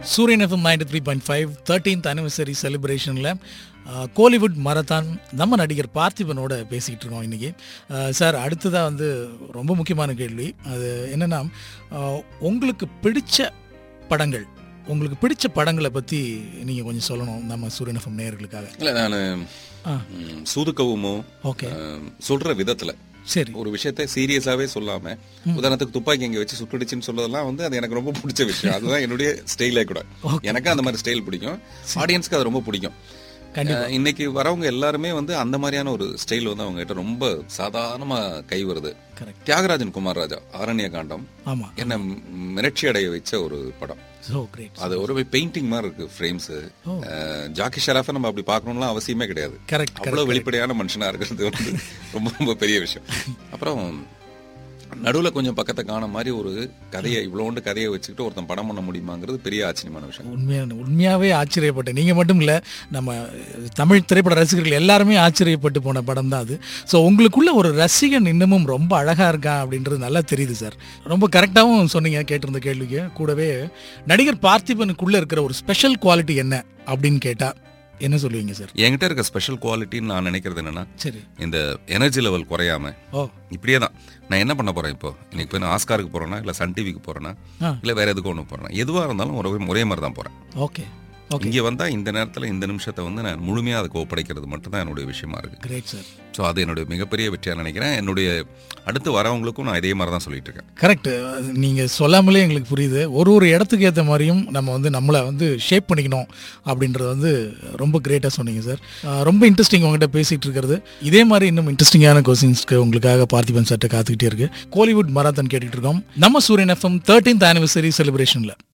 சூரியன் FM ninety three point five thirteenth anniversary செலிப்ரேஷனில் Kollywood marathon நம்ம நடிகர் பார்த்திபனோட பேசிக்கிட்டு இருக்கோம் இன்றைக்கி சார் அடுத்ததாக வந்து ரொம்ப முக்கியமான கேள்வி அது என்னென்னா உங்களுக்கு பிடிச்ச படங்கள் உங்களுக்கு பிடிச்ச படங்களை பற்றி நீங்கள் கொஞ்சம் சொல்லணும் நம்ம சூரியன் எஃப்எம் நேயர்களுக்காக இல்லை நான் ஆ சூதுக்கவுமோ ஓகே சொல்ற விதத்துல சரி ஒரு விஷயத்த சீரியஸாவே சொல்லாம உதாரணத்துக்கு துப்பாக்கி இங்க வச்சு சுட்டுடுச்சுன்னு சொல்றதெல்லாம் வந்து அது எனக்கு ரொம்ப பிடிச்ச விஷயம் அதுதான் என்னுடைய ஸ்டைலே கூட எனக்கு அந்த மாதிரி ஸ்டைல் பிடிக்கும் ஆடியன்ஸ்க்கு அது ரொம்ப பிடிக்கும் கண்டிப்பா. அஹ், இன்னைக்கு வரவங்க எல்லாருமே வந்து அந்த மாதிரியான ஒரு ஸ்டைல் வந்து அவங்க கிட்ட ரொம்ப சாதாரணமா கை வருது கரெக்ட் தியாகராஜன் குமார் ராஜா ஆரண்ய காண்டம் ஆமாம் என்ன மிரட்சி அடைய வச்ச ஒரு படம் ஸோ கிரேட் அது ஒரு பெயிண்டிங் மாதிரி இருக்கு ஃப்ரேம்ஸ் ஜாக்கி ஷராஃபை நம்ம அப்படி பார்க்கணும்லாம் அவசியமே கிடையாது கரெக்ட் அவ்வளவு வெளிப்படையான மனுஷனா இருக்கிறது வந்து ரொம்ப ரொம்ப பெரிய விஷயம் அப்புறம் நடுவுல கொஞ்சம் பக்கத்தை காண மாதிரி ஒரு கதையை இவ்வளோண்டு கதையை வச்சுக்கிட்டு ஒருத்தன் படம் பண்ண முடியுமாங்கிறது பெரிய ஆச்சரியமான விஷயம் உண்மையான உண்மையாகவே ஆச்சரியப்பட்டேன் நீங்கள் மட்டும் இல்லை நம்ம தமிழ் திரைப்பட ரசிகர்கள் எல்லாருமே ஆச்சரியப்பட்டு போன படம் தான் அது ஸோ உங்களுக்குள்ள ஒரு ரசிகன் இன்னமும் ரொம்ப அழகாக இருக்கான் அப்படின்றது நல்லா தெரியுது சார் ரொம்ப கரெக்டாகவும் சொன்னீங்க கேட்டிருந்த கேள்விக்கு கூடவே நடிகர் பார்த்திபனுக்குள்ளே இருக்கிற ஒரு ஸ்பெஷல் குவாலிட்டி என்ன அப்படின்னு கேட்டால் என்ன சொல்லுவீங்க சார் என்கிட்ட இருக்க ஸ்பெஷல் குவாலிட்டின்னு நான் நினைக்கிறது என்னன்னா சரி இந்த எனர்ஜி லெவல் குறையாம ஓ இப்படியே தான் நான் என்ன பண்ண போறேன் இப்போ இன்னைக்கு போய் நான் ஆஸ்காருக்கு போறேன்னா இல்ல சன் டிவிக்கு போறேன்னா ஆ. இல்ல வேற எதுக்கு ஒன்று போறேன்னா எதுவா இருந்தாலும் ஒரே ஒரே மாதிரி தான் போறேன் ஓகே ஓகே இங்க வந்தா இந்த நேரத்துல இந்த நிமிஷத்தை வந்து நான் முழுமையா அதுக்கு ஒப்படைக்கிறது மட்டும் தான் என்னுடைய விஷயமா இருக்கு கிரேட் சார் ஸோ அது என்னுடைய மிகப்பெரிய வெற்றியா நினைக்கிறேன் என்னுடைய அடுத்து வரவங்களுக்கும் நான் இதே மாதிரி தான் சொல்லிட்டு இருக்கேன் கரெக்ட் நீங்கள் சொல்லாமலே எங்களுக்கு புரியுது ஒரு ஒரு இடத்துக்கு ஏற்ற மாதிரியும் நம்ம வந்து நம்மளை வந்து ஷேப் பண்ணிக்கணும் அப்படின்றது வந்து ரொம்ப கிரேட்டாக சொன்னீங்க சார் அஹ் ரொம்ப இன்ட்ரெஸ்டிங் உங்ககிட்ட பேசிகிட்டு இருக்கிறது இதே மாதிரி இன்னும் இன்ட்ரெஸ்டிங்கான கொஸ்டின்ஸ்க்கு உங்களுக்காக பார்த்திபன் சட்டை காத்துக்கிட்டே இருக்கு கோலிவுட் மராத்தான் கேட்டுட்டு இருக்கோம் நம்ம சூரியன் எஃப்எம் தேர்ட்டீன்த் ஆனிவர்சரி செலிப்ரேஷனில்